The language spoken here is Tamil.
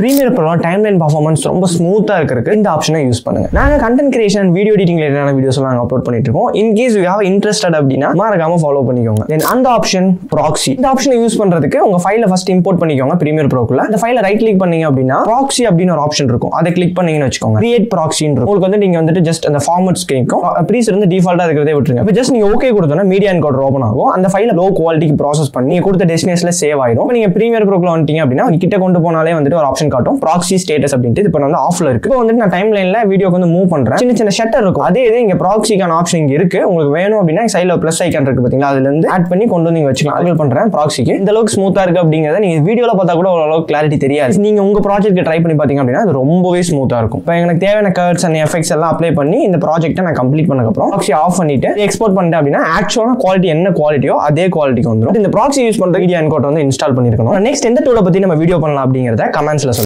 premier pro timeline performance ரொம்ப ஸ்மூத்தாக இருக்கிறதுக்கு இந்த ஆப்ஷனை யூஸ் பண்ணுங்க நாங்கள் கண்டென்ட் கிரியேஷன் வீடியோ எடிட்டிங் ரிலேட்டடான வீடியோஸ் நாங்கள் அப்லோட் பண்ணிட்டு இருக்கோம் in case you have interested அப்படின்னா மறக்காம ஃபாலோ பண்ணிக்கோங்க தென் அந்த ஆப்ஷன் ப்ராக்ஸி இந்த ஆப்ஷனை யூஸ் பண்றதுக்கு உங்க ஃபைலை ஃபர்ஸ்ட் இம்போர்ட் பண்ணிக்கோங்க ப்ரீமியர் ப்ரோக்குள்ள இந்த ஃபைலை ரைட் கிளிக் பண்ணீங்க அப்படின்னா ப்ராக்ஸி அப்படின்னு ஒரு ஆப்ஷன் இருக்கும் அதை கிளிக் பண்ணீங்கன்னு வச்சுக்கோங்க கிரியேட் ப்ராக்ஸின்னு இருக்கும் உங்களுக்கு வந்து நீங்க வந்துட்டு ஜஸ்ட் அந்த ஃபார்மட்ஸ் கேட்கும் ப்ரீஸ் வந்து டிஃபால்ட்டா இருக்கிறதே விட்டுருங்க இப்போ ஜஸ்ட் நீங்க ஓகே கொடுத்தோன்னா மீடியா என்கோடர் ஓப்பன் ஆகும் அந்த ஃபைலை லோ குவாலிட்டிக்கு ப்ராசஸ் பண்ணி நீங்க கொடுத்த டெஸ்டினேஷன்ல சேவ் ஆயிடும் இப்போ நீங்க ப்ரீமியர் ப்ரோக்குள்ள வந்துட்டீங்க அப்படின்னா உங்க கிட்ட கொண்டு போனாலே வந்துட்டு ஒரு ஆப்ஷன் காட்டும் ப்ராக்ஸி ஸ்டேட்டஸ் அப்படின்ட்டு இப்போ வந்து ஆஃப்ல இருக்கு இப்போ வந்துட்டு நான் டைம் லைன்ல வீடியோக்கு வந்து மூவ் பண்றேன் சின்ன சின்ன ஷட்டர் இருக்கும் அதே இது இங்க ப்ராக்ஸிக்கான ஆப்ஷன் இங்க இருக்கு உங்களுக்கு வேணும் அப்படின்னா சைடில் ப்ளஸ் ஐக்கான் இருக்கு பாத்தீங்களா அதுல இருந்து ஆட் பண்ணி கொண்டு வந்து நீங்க வச்சுக்கலாம் அதுல பண்றேன் ப்ராக்ஸிக்கு இந்த அளவுக்கு ஸ்மூத்தா இருக்கு அப்படிங்கறத நீங்க வீடியோல பார்த்தா கூட ஓரளவுக்கு கிளாரிட்டி தெரியாது நீங்க உங்க ப்ராஜெக்ட் ட்ரை பண்ணி பாத்தீங்க அப்படின்னா அது ரொம்பவே ஸ்மூத்தா இருக்கும் இப்போ எனக்கு தேவையான கர்ட்ஸ் அண்ட் எஃபெக்ட்ஸ் எல்லாம் அப்ளை பண்ணி இந்த ப்ராஜெக்ட்டை நான் கம்ப்ளீட் பண்ணதுக்கப்புறம் ப்ராக்ஸி ஆஃப் பண்ணிட்டு எக்ஸ்போர்ட் பண்ணிட்டேன் அப்படின்னா ஆக்சுவலான குவாலிட்டி என்ன குவாலிட்டியோ அதே குவாலிட்டிக்கு வந்துடும் இந்த ப்ராக்ஸி யூஸ் பண்ற வீடியோ என்கோட் வந்து இன்ஸ்டால் பண்ணிருக்கணும் நெக்ஸ்ட் எந்த டூலை பத்தி நம்ம வீடியோ பண்ணலாம் அப்படிங்கறத கமெண்ட்ஸ்ல